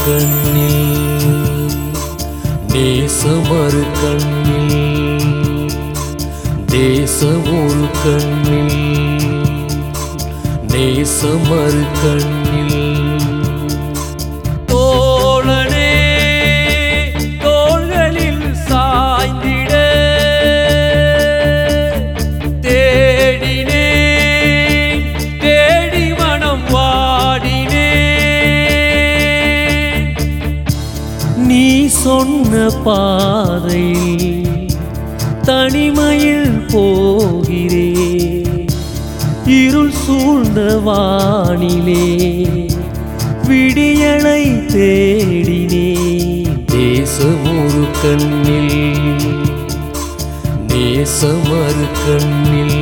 கண்ணில் நேசமறு கண்ணில் தேசமொரு கண்ணில் நேசமறு கண்ணில் தோழனே தோள்களில் சாய்ந்திட தேடினே தேடி மனம் வாடினே நீ சொன்ன பாதை தனிமையில் போகிறே இருள் சூழ்ந்த வானிலே விடியலை தேடினே தேசமொரு கண்ணில் நேசமறு கண்ணில்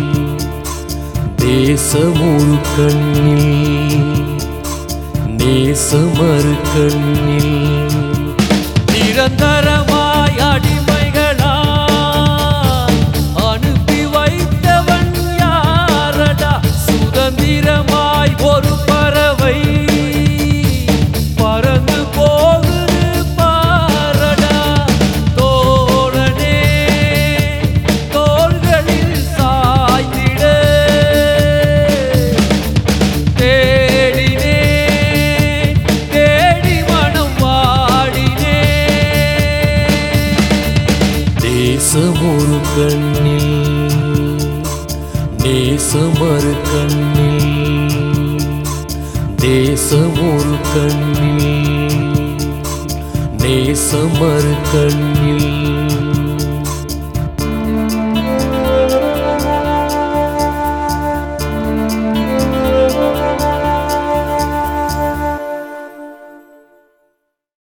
தேசமொரு கண்ணில் நேசமறு கண்ணில் நிரந்தரமாய் அடிமைகளா அனுப்பி வைத்தவன் யாரடா சுதந்திரமாய் ஒரு பறவை பறந்து போகுது பாரடா தோழனே தோள்களில் சாய்ந்திட தேடினே தேடி மனம் வாடினே தேசமொரு கண்ணில் நேசமறு கண்ணில் தேசமொரு கண்ணில் நேசமறு கண்ணில்